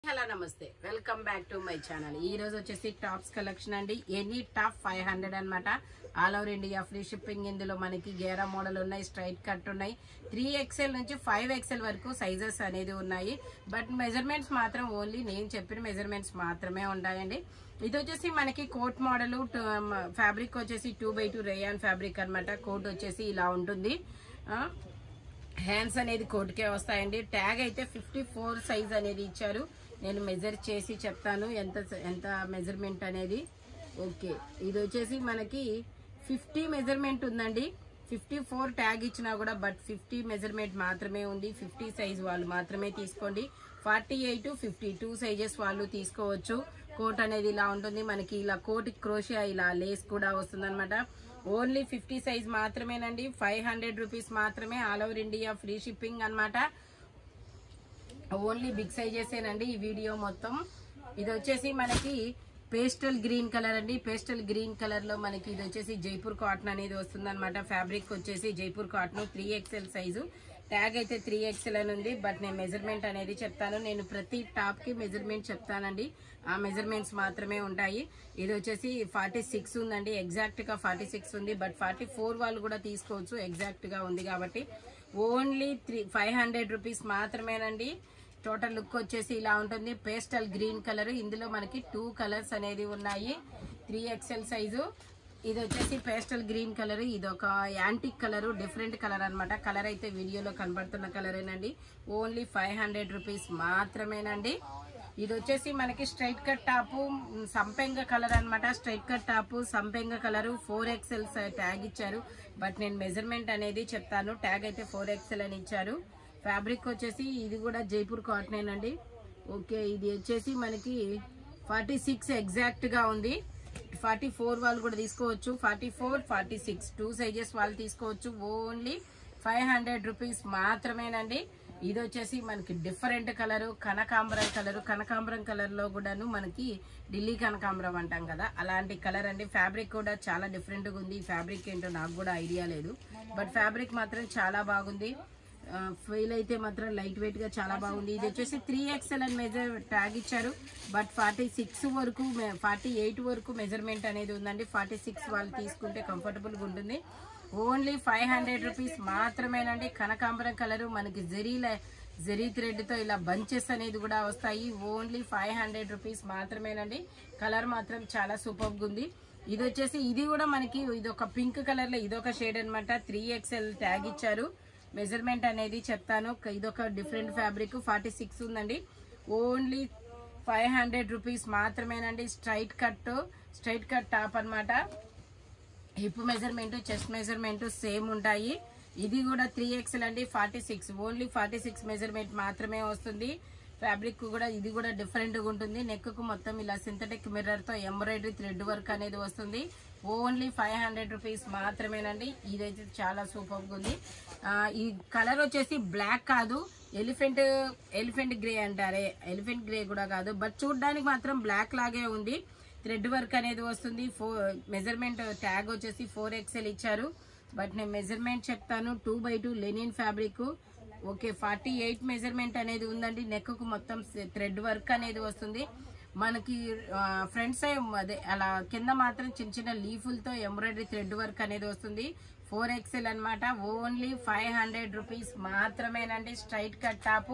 Hello నమస్తే welcome back to my channel ఈ రోజు వచ్చేసి టాప్స్ కలెక్షన్ అండి ఎనీ టాప్ ఫైవ్ హండ్రెడ్ అనమాట all over India free shipping ఇందులో మనకి గేరా మోడల్ ఉన్నాయి స్ట్రైట్ కట్ ఉన్నాయి త్రీ ఎక్స్ఎల్ నుంచి ఫైవ్ ఎక్స్ఎల్ వరకు సైజెస్ అనేది ఉన్నాయి బట్ మెజర్మెంట్స్ మాత్రం ఓన్లీ నేను చెప్పిన మెజర్మెంట్స్ మాత్రమే ఉంటాయండి ఇది వచ్చేసి మనకి కోట్ మోడల్ ఫ్యాబ్రిక్ వచ్చేసి two by two rayon fabric అనమాట కోట్ వచ్చేసి ఇలా ఉంటుంది ఆ, హ్యాండ్స్ అనేది కోట్కే వస్తాయండి ట్యాగ్ అయితే ఫిఫ్టీ ఫోర్ సైజ్ అనేది ఇచ్చారు నేను మెజర్ చేసి చెప్తాను ఎంత ఎంత మెజర్మెంట్ అనేది ఓకే ఇది వచ్చేసి మనకి ఫిఫ్టీ మెజర్మెంట్ ఉందండి ఫిఫ్టీ ఫోర్ ట్యాగ్ ఇచ్చినా కూడా బట్ ఫిఫ్టీ మెజర్మెంట్ మాత్రమే ఉంది ఫిఫ్టీ సైజ్ వాళ్ళు మాత్రమే తీసుకోండి forty eight fifty two sizes వాళ్ళు తీసుకోవచ్చు కోట్ అనేది ఇలా ఉంటుంది మనకి ఇలా కోట్ క్రోషియా ఇలా లేస్ కూడా వస్తుంది ఓన్లీ ఫిఫ్టీ సైజ్ మాత్రమేనండి ఫైవ్ హండ్రెడ్ రూపీస్ మాత్రమే all over India free shipping అన్నమాట ఓన్లీ బిగ్ సైజెసేనండి ఈ వీడియో మొత్తం ఇది వచ్చేసి మనకి పేస్టల్ గ్రీన్ కలర్ అండి పేస్టల్ గ్రీన్ కలర్ లో మనకి ఇది వచ్చేసి జైపూర్ కాటన్ అనేది వస్తుంది అనమాట ఫ్యాబ్రిక్ వచ్చేసి Jaipur cotton three XL size tag అయితే త్రీ ఎక్స్ఎల్ అని ఉంది బట్ నేను మెజర్మెంట్ అనేది చెప్తాను నేను ప్రతి టాప్ కి మెజర్మెంట్ చెప్తానండి ఆ మెజర్మెంట్స్ మాత్రమే ఉంటాయి ఇది వచ్చేసి ఫార్టీ సిక్స్ ఉందండి ఎగ్జాక్ట్ గా ఫార్టీ సిక్స్ ఉంది బట్ ఫార్టీ ఫోర్ వాళ్ళు కూడా తీసుకోవచ్చు ఎగ్జాక్ట్ గా ఉంది కాబట్టి only three five hundred rupees మాత్రమేనండి టోటల్ లుక్ వచ్చేసి ఇలా ఉంటుంది పేస్టల్ గ్రీన్ కలర్ ఇందులో మనకి టూ కలర్స్ అనేది ఉన్నాయి త్రీ ఎక్స్ఎల్ సైజు ఇది వచ్చేసి పేస్టల్ గ్రీన్ కలర్ ఇది ఒక యాంటిక్ కలర్ డిఫరెంట్ కలర్ అన్నమాట కలర్ అయితే వీడియోలో కనబడుతున్న కలరేనండి ఓన్లీ ఫైవ్ హండ్రెడ్ రూపీస్ మాత్రమేనండి ఇది వచ్చేసి మనకి స్ట్రైట్ కట్ టాపు మ్, సంపెంగ కలర్ అన్నమాట స్ట్రైట్ కట్ టాపు సంపెంగ కలర్ ఫోర్ ఎక్స్ఎల్ ట్యాగ్ ఇచ్చారు బట్ నేను మెజర్మెంట్ అనేది చెప్తాను ట్యాగ్ అయితే ఫోర్ ఎక్స్ఎల్ అని ఇచ్చారు ఫ్యాబ్రిక్ వచ్చేసి ఇది కూడా జైపూర్ కాటన్ అండి ఓకే ఇది వచ్చేసి మనకి ఫార్టీ సిక్స్ ఎగ్జాక్ట్ గా ఉంది ఫార్టీ ఫోర్ వాళ్ళు కూడా తీసుకోవచ్చు forty four forty six two sizes వాళ్ళు తీసుకోవచ్చు ఓన్లీ ఫైవ్ హండ్రెడ్ రూపీస్ మాత్రమేనండి ఇది వచ్చేసి మనకి డిఫరెంట్ కలర్ కనకాంబరం కలర్ కనకాంబరం కలర్ లో కూడాను మనకి ఢిల్లీ కనకాంబరం అంటాం కదా అలాంటి కలర్ అండి ఫ్యాబ్రిక్ కూడా చాలా డిఫరెంట్ గా ఉంది ఈ ఫ్యాబ్రిక్ ఏంటో నాకు కూడా ఐడియా లేదు బట్ ఫ్యాబ్రిక్ మాత్రం చాలా బాగుంది ఫెయిల్ అయితే మాత్రం లైట్ వెయిట్ గా చాలా బాగుంది ఇది వచ్చేసి త్రీ ఎక్స్ఎల్ అని మెజర్ ట్యాగ్ ఇచ్చారు బట్ ఫార్టీ సిక్స్ వరకు ఫార్టీ ఎయిట్ వరకు మెజర్మెంట్ అనేది ఉందండి ఫార్టీ సిక్స్ వాళ్ళు తీసుకుంటే కంఫర్టబుల్ గా ఉంటుంది ఓన్లీ ఫైవ్ హండ్రెడ్ రూపీస్ మాత్రమేనండి కనకాంబరం కలర్ మనకి జరీ జరీ థ్రెడ్ తో ఇలా బంచెస్ అనేది కూడా వస్తాయి ఓన్లీ ఫైవ్ హండ్రెడ్ రూపీస్ మాత్రమేనండి కలర్ మాత్రం చాలా సూపర్ గా ఉంది ఇది వచ్చేసి ఇది కూడా మనకి ఇది ఒక పింక్ కలర్ లో ఇదొక షేడ్ అన్నమాట త్రీ ఎక్స్ఎల్ ట్యాగ్ ఇచ్చారు మెజర్మెంట్ అనేది చెప్తాను క- ఇదొక డిఫరెంట్ ఫ్యాబ్రిక్ ఫార్టీ సిక్స్ ఉందండి ఓన్లీ ఫైవ్ హండ్రెడ్ రూపీస్ మాత్రమేనండి straight cut straight cut top అన్నమాట hip measurement chest measurement same ఉంటాయి ఇది కూడా త్రీ ఎక్స్ఎల్ అండి forty six only forty six measurement మాత్రమే వస్తుంది ఫ్యాబ్రిక్ కూడా ఇది కూడా డిఫరెంట్ గా ఉంటుంది నెక్ కు మొత్తం ఇలా సింథటిక్ మిర్రర్ తో ఎంబ్రాయిడరీ థ్రెడ్ వర్క్ అనేది వస్తుంది ఓన్లీ ఫైవ్ హండ్రెడ్ రూపీస్ మాత్రమేనండి ఇదైతే చాలా సూపర్ గా ఉంది ఆ, ఈ కలర్ వచ్చేసి బ్లాక్ కాదు ఎలిఫెంట్ ఎలిఫెంట్ గ్రే అంటారే ఎలిఫెంట్ గ్రే కూడా కాదు బట్ చూడడానికి మాత్రం బ్లాక్ లాగే ఉంది థ్రెడ్ వర్క్ అనేది వస్తుంది ఫోర్ మెజర్మెంట్ ట్యాగ్ వచ్చేసి ఫోర్ ఎక్స్ఎల్ ఇచ్చారు బట్ నేను మెజర్మెంట్ చెప్తాను two by two linen fabric okay forty eight measurement అనేది ఉందండి నెక్ కు మొత్తం థ్రెడ్ వర్క్ అనేది వస్తుంది మనకి ఫ్రంట్ సైడ్ అదే అలా కింద మాత్రం చిన్న చిన్న లీఫులతో ఎంబ్రాయిడరీ థ్రెడ్ వర్క్ అనేది వస్తుంది ఫోర్ ఎక్స్ఎల్ అన్నమాట ఓన్లీ ఫైవ్ హండ్రెడ్ రూపీస్ మాత్రమేనండి స్ట్రైట్ కట్ టాపు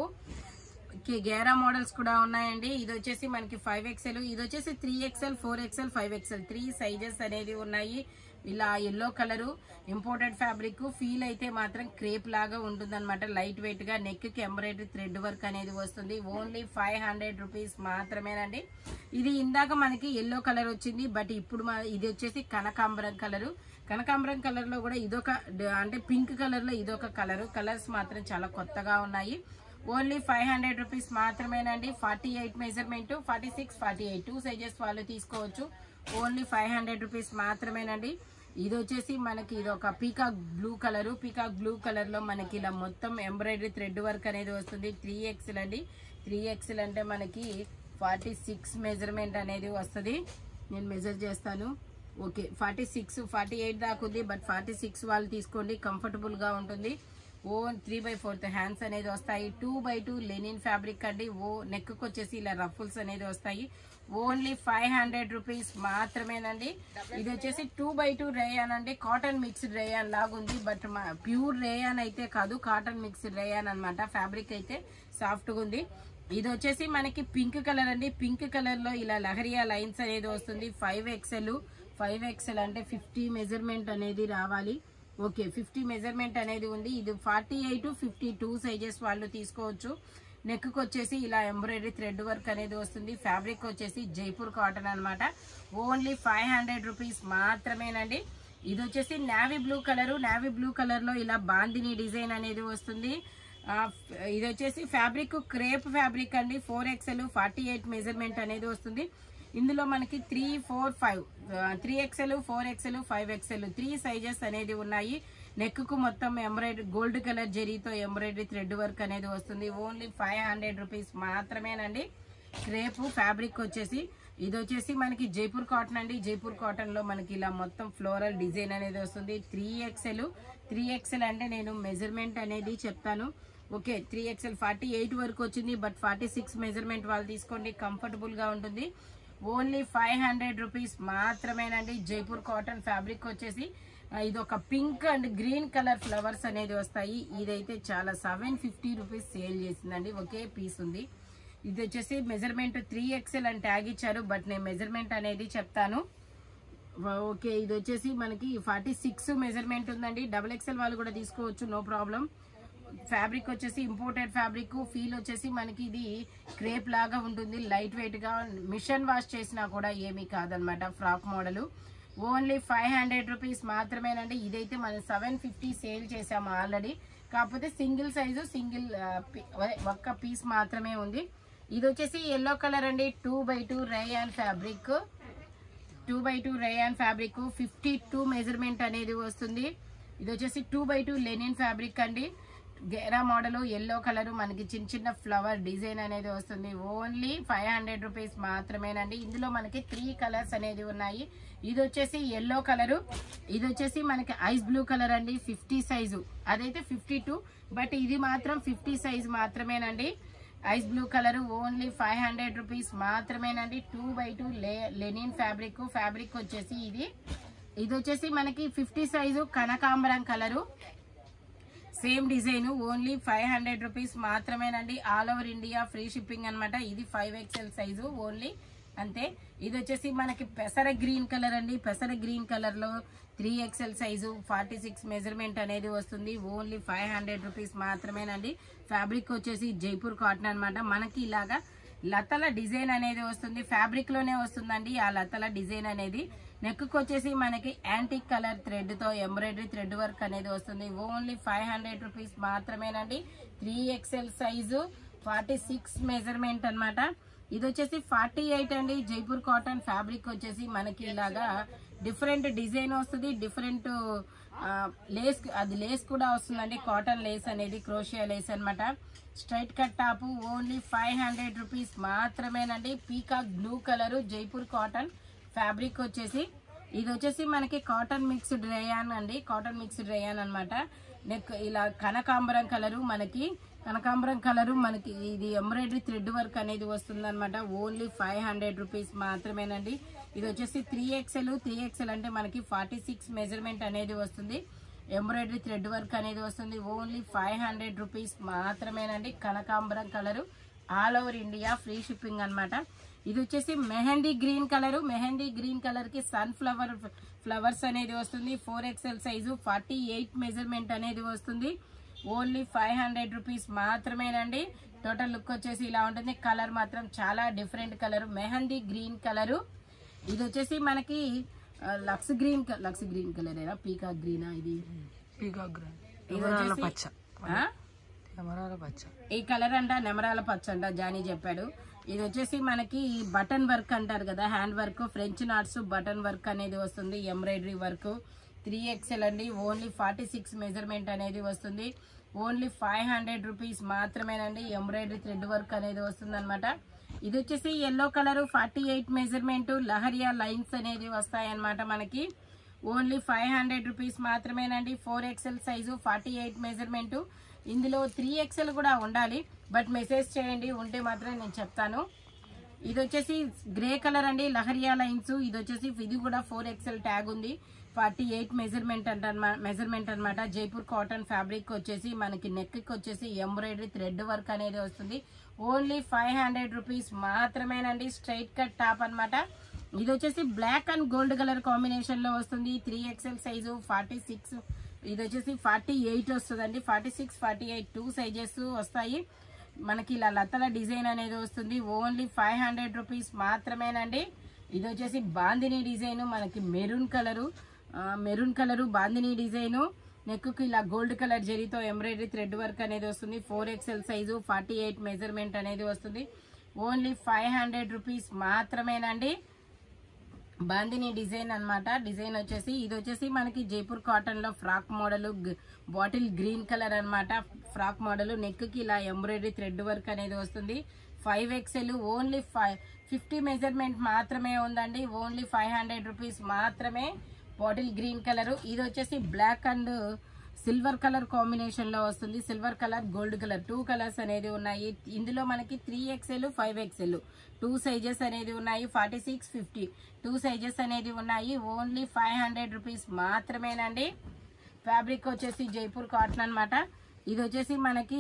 కి గేరా మోడల్స్ కూడా ఉన్నాయండి ఇది వచ్చేసి మనకి ఫైవ్ ఎక్స్ఎల్ ఇది వచ్చేసి three XL four XL five XL three sizes అనేది ఉన్నాయి ఇలా yellow colour imported fabric feel అయితే మాత్రం క్రేప్ లాగా ఉంటుందన్నమాట లైట్ వెయిట్ గా నెక్ కి ఎంబ్రాయిడరీ థ్రెడ్ వర్క్ అనేది వస్తుంది ఓన్లీ ఫైవ్ హండ్రెడ్ రూపీస్ మాత్రమేనండి ఇది ఇందాక మనకి ఎల్లో కలర్ వచ్చింది బట్ ఇప్పుడు మా ఇది వచ్చేసి కనకాంబరం కలరు కనకాంబరం కలర్ లో కూడా ఇదొక డ- అంటే పింక్ కలర్ లో ఇదొక కలర్ కలర్స్ మాత్రం చాలా కొత్తగా ఉన్నాయి ఓన్లీ ఫైవ్ హండ్రెడ్ రూపీస్ మాత్రమేనండి forty eight measurement forty six forty eight two sizes వాళ్ళు తీసుకోవచ్చు ఓన్లీ ఫైవ్ హండ్రెడ్ రూపీస్ మాత్రమేనండి ఇది వచ్చేసి మనకి ఇది ఒక peacock blue colour peacock blue colour లో మనకి ఇలా మొత్తం ఎంబ్రాయిడరీ థ్రెడ్ వర్క్ అనేది వస్తుంది త్రీ ఎక్స్ఎల్ అండి త్రీ ఎక్స్ఎల్ అంటే మనకి ఫార్టీ సిక్స్ మెజర్మెంట్ అనేది వస్తుంది నేను మెజర్ చేస్తాను okay forty six forty eight దాకా ఉంది బట్ ఫార్టీ సిక్స్ వాళ్ళు తీసుకోండి కంఫర్టబుల్ గా ఉంటుంది ఓన్ త్రీ బై ఫోర్త్ హ్యాండ్స్ అనేది వస్తాయి two by two linen fabric అండి ఓ నెక్ వచ్చేసి ఇలా రఫుల్స్ అనేది వస్తాయి ఓన్లీ ఫైవ్ హండ్రెడ్ రూపీస్ మాత్రమేనండి ఇది వచ్చేసి టూ బై టూ రేయాన్ అండి కాటన్ మిక్స్డ్ రేయాన్ లాగుంది బట్ ప్యూర్ రేయాన్ అయితే కాదు కాటన్ మిక్స్డ్ రేయాన్ అన్నమాట ఫ్యాబ్రిక్ అయితే సాఫ్ట్గా ఉంది ఇది వచ్చేసి మనకి పింక్ కలర్ అండి పింక్ కలర్ లో ఇలా లహరియా లైన్స్ అనేది వస్తుంది ఫైవ్ ఎక్స్ఎల్ ఫైవ్ ఎక్స్ఎల్ అంటే ఫిఫ్టీ మెజర్మెంట్ అనేది రావాలి ఓకే ఫిఫ్టీ మెజర్మెంట్ అనేది ఉంది ఇది forty eight fifty two sizes వాళ్ళు తీసుకోవచ్చు నెక్ వచ్చేసి ఇలా ఎంబ్రాయిడరీ థ్రెడ్ వర్క్ అనేది వస్తుంది ఫ్యాబ్రిక్ వచ్చేసి జైపూర్ కాటన్ అన్నమాట ఓన్లీ ఫైవ్ హండ్రెడ్ రూపీస్ మాత్రమేనండి ఇది వచ్చేసి navy blue colour navy blue colour లో ఇలా బాందిని డిజైన్ అనేది వస్తుంది ఆ, ఇది వచ్చేసి ఫ్యాబ్రిక్ క్రేప్ ఫ్యాబ్రిక్ అండి four XL forty eight measurement అనేది వస్తుంది ఇందులో మనకి three four five three XL four XL five XL three sizes అనేది ఉన్నాయి నెక్ కు మొత్తం ఎంబ్రాయిడరీ గోల్డ్ కలర్ జెరీతో ఎంబ్రాయిడరీ థ్రెడ్ వర్క్ అనేది వస్తుంది ఓన్లీ ఫైవ్ హండ్రెడ్ రూపీస్ మాత్రమేనండి క్రేప్ ఫ్యాబ్రిక్ వచ్చేసి ఇది వచ్చేసి మనకి జైపూర్ కాటన్ అండి జైపూర్ కాటన్ లో మనకి ఇలా మొత్తం ఫ్లోరల్ డిజైన్ అనేది వస్తుంది త్రీ ఎక్స్ఎల్ త్రీ ఎక్స్ఎల్ అంటే నేను మెజర్మెంట్ అనేది చెప్తాను okay three XL forty eight వరకు వచ్చింది బట్ ఫార్టీ సిక్స్ మెజర్మెంట్ వాళ్ళు తీసుకోండి కంఫర్టబుల్ గా ఉంటుంది ఓన్లీ ఫైవ్ హండ్రెడ్ రూపీస్ మాత్రమేనండి జైపూర్ కాటన్ ఫ్యాబ్రిక్ వచ్చేసి ఆ, ఇది ఒక pink and green colour flowers అనేది వస్తాయి ఇదైతే చాలా సెవెన్ ఫిఫ్టీ రూపీస్ సేల్ చేసిందండి ఒకే పీస్ ఉంది ఇది వచ్చేసి మెజర్మెంట్ త్రీ ఎక్స్ఎల్ అని ట్యాగ్ ఇచ్చారు బట్ నేను మెజర్మెంట్ అనేది చెప్తాను వ- ఓకే ఇది వచ్చేసి మనకి ఫార్టీ సిక్స్ మెజర్మెంట్ ఉందండి డబుల్ ఎక్స్ఎల్ వాళ్ళు కూడా తీసుకోవచ్చు నో ప్రాబ్లం ఫ్యాబ్రిక్ వచ్చేసి ఇంపోర్టెడ్ ఫ్యాబ్రిక్ ఫీల్ వచ్చేసి మనకి ఇది క్రేప్ లాగా ఉంటుంది లైట్ వెయిట్ గా మిషన్ వాష్ చేసినా కూడా ఏమీ కాదనమాట frock model only five hundred rupees మాత్రమేనండి ఇదైతే మనం సెవెన్ ఫిఫ్టీ సేల్ చేసాము ఆల్రెడీ కాకపోతే సింగిల్ సైజు సింగిల్ ఒక్క పీస్ మాత్రమే ఉంది ఇది వచ్చేసి ఎల్లో కలర్ అండి two by two rayon fabric two by two rayon fabric fifty two measurement అనేది వస్తుంది ఇది వచ్చేసి two by two linen fabric అండి గేరా మోడల్ ఎల్లో కలర్ మనకి చిన్న చిన్న ఫ్లవర్ డిజైన్ అనేది వస్తుంది ఓన్లీ ఫైవ్ హండ్రెడ్ రూపీస్ మాత్రమేనండి ఇందులో మనకి త్రీ కలర్స్ అనేది ఉన్నాయి ఇది వచ్చేసి ఎల్లో కలరు ఇది వచ్చేసి మనకి ఐస్ బ్లూ కలర్ అండి ఫిఫ్టీ సైజు అదైతే ఫిఫ్టీ టూ బట్ ఇది మాత్రం ఫిఫ్టీ సైజ్ మాత్రమేనండి ice blue colour only five hundred rupees మాత్రమేనండి two by two linen fabric fabric వచ్చేసి ఇది ఇది వచ్చేసి మనకి ఫిఫ్టీ సైజు కనకాంబరం colour same design only five hundred rupees మాత్రమేనండి all over India free shipping అన్నమాట ఇది ఫైవ్ ఎక్స్ఎల్ సైజు ఓన్లీ అంతే ఇది వచ్చేసి మనకి పెసర గ్రీన్ కలర్ అండి పెసర గ్రీన్ కలర్ లో three XL size forty six measurement అనేది వస్తుంది ఓన్లీ ఫైవ్ హండ్రెడ్ రూపీస్ మాత్రమేనండి ఫ్యాబ్రిక్ వచ్చేసి జైపూర్ కాటన్ అన్నమాట మనకి ఇలాగా లతల డిజైన్ అనేది వస్తుంది ఫ్యాబ్రిక్ లోనే వస్తుందండి ఆ లతల డిజైన్ అనేది నెక్ వచ్చేసి మనకి యాంటిక్ కలర్ థ్రెడ్ తో ఎంబ్రాయిడరీ థ్రెడ్ వర్క్ అనేది వస్తుంది ఓన్లీ ఫైవ్ హండ్రెడ్ రూపీస్ మాత్రమేనండి three XL size forty six measurement అన్నమాట ఇది వచ్చేసి ఫార్టీ ఎయిట్ అండి జైపూర్ కాటన్ ఫ్యాబ్రిక్ వచ్చేసి మనకి ఇలాగా డిఫరెంట్ డిజైన్ వస్తుంది డిఫరెంట్ లేస్ అది లేస్ కూడా వస్తుందండి కాటన్ లేస్ అనేది క్రోషియా లేస్ అన్నమాట straight cut top only five hundred rupees మాత్రమేనండి peacock blue colour Jaipur cotton fabric వచ్చేసి ఇది వచ్చేసి మనకి కాటన్ మిక్స్డ్ రేయాన్ అండి కాటన్ మిక్స్డ్ రేయాన్ అన్నమాట నెక్ ఇలా కనకాంబరం కలరు మనకి కనకాంబరం కలరు మనకి ఇది ఎంబ్రాయిడరీ థ్రెడ్ వర్క్ అనేది వస్తుంది ఓన్లీ ఫైవ్ హండ్రెడ్ రూపీస్ మాత్రమేనండి ఇది వచ్చేసి త్రీ ఎక్స్ఎల్ త్రీ ఎక్స్ఎల్ అంటే మనకి ఫార్టీ సిక్స్ మెజర్మెంట్ అనేది వస్తుంది ఎంబ్రాయిడరీ థ్రెడ్ వర్క్ అనేది వస్తుంది ఓన్లీ ఫైవ్ హండ్రెడ్ రూపీస్ మాత్రమేనండి కనకాంబరం colour all over India free shipping అన్నమాట ఇది వచ్చేసి mehndi green colour mehndi green colour కి సన్ ఫ్లవర్ ఫ్లవర్స్ అనేది వస్తుంది four XL size forty eight measurement అనేది వస్తుంది ఓన్లీ ఫైవ్ హండ్రెడ్ రూపీస్ మాత్రమేనండి టోటల్ లుక్ వచ్చేసి ఇలా ఉంటుంది కలర్ మాత్రం చాలా different colour mehndi green colour ఇది వచ్చేసి మనకి ఆ, లక్స్ గ్రీన్ క- లక్స్ గ్రీన్ కలర్ ఏనా పీకా గ్రీనా ఇది పీకాక్ గ్రీన్ ఇది ఎమరాల వచ్చేసి- పచ్చ ఆ? ఎమరాల పచ్చ ఈ కలర్ అంట నెమరాల పచ్చ అంట జానీ చెప్పాడు ఇది వచ్చేసి మనకి బటన్ వర్క్ అంటారు కదా hand work French knots button work అనేది వస్తుంది ఎంబ్రాయిడరీ వర్క్ త్రీ ఎక్స్ఎల్ అండి ఓన్లీ ఫార్టీ సిక్స్ మెజర్మెంట్ అనేది వస్తుంది ఓన్లీ ఫైవ్ హండ్రెడ్ రూపీస్ మాత్రమేనండి ఎంబ్రాయిడరీ థ్రెడ్ వర్క్ అనేది వస్తుంది అనమాట ఇది వచ్చేసి yellow colour forty eight measurement lehariya lines అనేది వస్తాయన్నమాట మనకి ఓన్లీ ఫైవ్ హండ్రెడ్ రూపీస్ మాత్రమేనండి four XL size forty eight measurement ఇందులో త్రీ ఎక్స్ఎల్ కూడా ఉండాలి బట్ మెసేజ్ చేయండి ఉంటే మాత్రం నేను చెప్తాను ఇది వచ్చేసి గ్రే కలర్ అండి లహరియా లైన్స్ ఇది వచ్చేసి ఇది కూడా ఫోర్ ఎక్స్ఎల్ ట్యాగ్ ఉంది ఫార్టీ ఎయిట్ మెజర్మెంట్ అంట మెజర్మెంట్ అనమాట జైపూర్ కాటన్ ఫ్యాబ్రిక్ వచ్చేసి మనకి నెక్ కి వచ్చేసి ఎంబ్రాయిడరీ థ్రెడ్ వర్క్ అనేది వస్తుంది ఓన్లీ ఫైవ్ హండ్రెడ్ రూపీస్ మాత్రమేనండి స్ట్రైట్ కట్ టాప్ అన్నమాట ఇది వచ్చేసి black and gold colour combination లో వస్తుంది three XL size forty six ఇది వచ్చేసి ఫార్టీ ఎయిట్ వస్తుందండి forty six forty eight two sizes వస్తాయి మనకి ఇలా లతల డిజైన్ అనేది వస్తుంది ఓన్లీ ఫైవ్ హండ్రెడ్ రూపీస్ మాత్రమేనండి ఇది వచ్చేసి బాందిని డిజైన్ మనకి maroon colour maroon colour bandhani design నెక్కు ఇలా గోల్డ్ కలర్ జరీతో ఎంబ్రాయిడరీ థ్రెడ్ వర్క్ అనేది వస్తుంది four XL size forty eight measurement అనేది వస్తుంది ఓన్లీ ఫైవ్ హండ్రెడ్ రూపీస్ మాత్రమేనండి బాందిని డిజైన్ అన్నమాట డిజైన్ వచ్చేసి ఇది వచ్చేసి మనకి జైపూర్ కాటన్ లో frock model bottle green colour అన్నమాట ఫ్రాక్ మోడల్ నెక్ కి ఇలా ఎంబ్రాయిడరీ థ్రెడ్ వర్క్ అనేది వస్తుంది five XL only five fifty measurement మాత్రమే ఉందండి ఓన్లీ ఫైవ్ హండ్రెడ్ రూపీస్ మాత్రమే బాటిల్ గ్రీన్ కలర్ ఇది వచ్చేసి black and silver colour combination లో వస్తుంది silver colour gold colour two colours అనేది ఉన్నాయి ఇందులో మనకి three XL five XL two sizes అనేది ఉన్నాయి forty six fifty two sizes అనేది ఉన్నాయి ఓన్లీ ఫైవ్ హండ్రెడ్ రూపీస్ మాత్రమేనండి ఫ్యాబ్రిక్ వచ్చేసి జైపూర్ కాటన్ అన్నమాట ఇది వచ్చేసి మనకి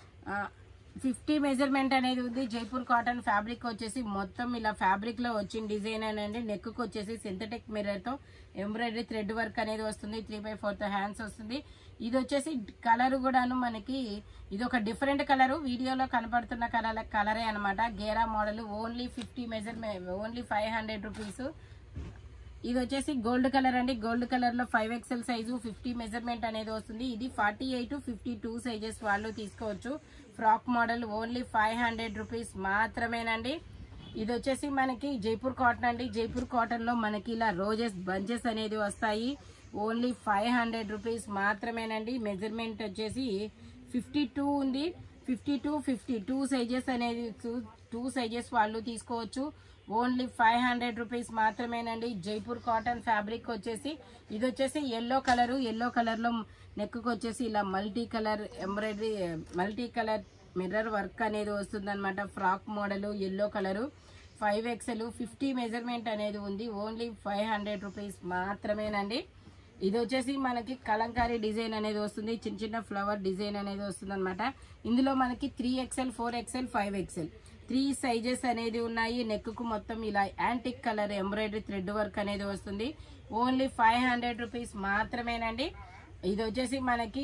ఫిఫ్టీ మెజర్మెంట్ అనేది ఉంది జైపూర్ కాటన్ ఫ్యాబ్రిక్ వచ్చేసి మొత్తం ఇలా ఫ్యాబ్రిక్ లో వచ్చిన డిజైన్ అనేది నెక్ వచ్చేసి సింథటిక్ మిర్రర్ తో ఎంబ్రాయిడరీ థ్రెడ్ వర్క్ అనేది వస్తుంది త్రీ బై ఫోర్త్ హ్యాండ్స్ వస్తుంది ఇది వచ్చేసి కలర్ కూడాను మనకి ఇది ఒక డిఫరెంట్ కలర్ వీడియోలో కనపడుతున్న కలర్ కలరే అనమాట గేరా model only fifty measurement only five hundred rupees ఇది వచ్చేసి గోల్డ్ కలర్ అండి గోల్డ్ కలర్ లో five XL size fifty measurement అనేది వస్తుంది ఇది forty eight fifty two sizes వాళ్ళు తీసుకోవచ్చు frock model only five hundred rupees మాత్రమేనండి ఇది వచ్చేసి మనకి జైపూర్ కాటన్ అండి జైపూర్ కాటన్ లో మనకి ఇలా రోజెస్ బంచెస్ అనేది వస్తాయి ఓన్లీ ఫైవ్ హండ్రెడ్ రూపీస్ మాత్రమేనండి మెజర్మెంట్ వచ్చేసి ఫిఫ్టీ టూ ఉంది fifty two fifty two sizes అనేది టూ సైజెస్ వాళ్ళు తీసుకోవచ్చు ఓన్లీ ఫైవ్ హండ్రెడ్ రూపీస్ మాత్రమేనండి జైపూర్ కాటన్ ఫ్యాబ్రిక్ వచ్చేసి ఇది వచ్చేసి ఎల్లో కలరు ఎల్లో కలర్ లో నెక్ వచ్చేసి ఇలా multi colour embroidery multi colour mirror work అనేది వస్తుంది frock model yellow colour five XL fifty measurement అనేది ఉంది ఓన్లీ ఫైవ్ హండ్రెడ్ రూపీస్ మాత్రమేనండి ఇది వచ్చేసి మనకి కలంకారీ డిజైన్ అనేది వస్తుంది చిన్న చిన్న ఫ్లవర్ డిజైన్ అనేది వస్తుంది అనమాట ఇందులో మనకి three XL four XL five XL three sizes అనేది ఉన్నాయి నెక్ కు మొత్తం ఇలా antique colour embroidery thread work అనేది వస్తుంది ఓన్లీ ఫైవ్ హండ్రెడ్ రూపీస్ మాత్రమేనండి ఇది వచ్చేసి మనకి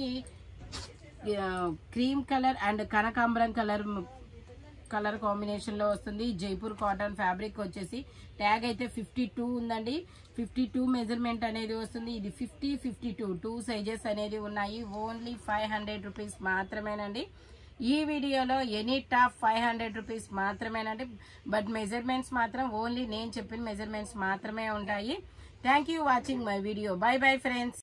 క్రీమ్ కలర్ అండ్ కనకాంబరం కలర్ కలర్ కాంబినేషన్ లో వస్తుంది జైపూర్ కాటన్ ఫ్యాబ్రిక్ వచ్చేసి ట్యాగ్ అయితే ఫిఫ్టీ టూ ఉందండి ఫిఫ్టీ టూ మెజర్మెంట్ అనేది వస్తుంది ఇది fifty fifty two two sizes అనేది ఉన్నాయి ఓన్లీ ఫైవ్ హండ్రెడ్ రూపీస్ మాత్రమేనండి ఈ వీడియోలో any top five hundred rupees మాత్రమేనండి బట్ మెజర్మెంట్స్ మాత్రం ఓన్లీ నేను చెప్పిన మెజర్మెంట్స్ మాత్రమే ఉంటాయి thank you watching my video bye bye friends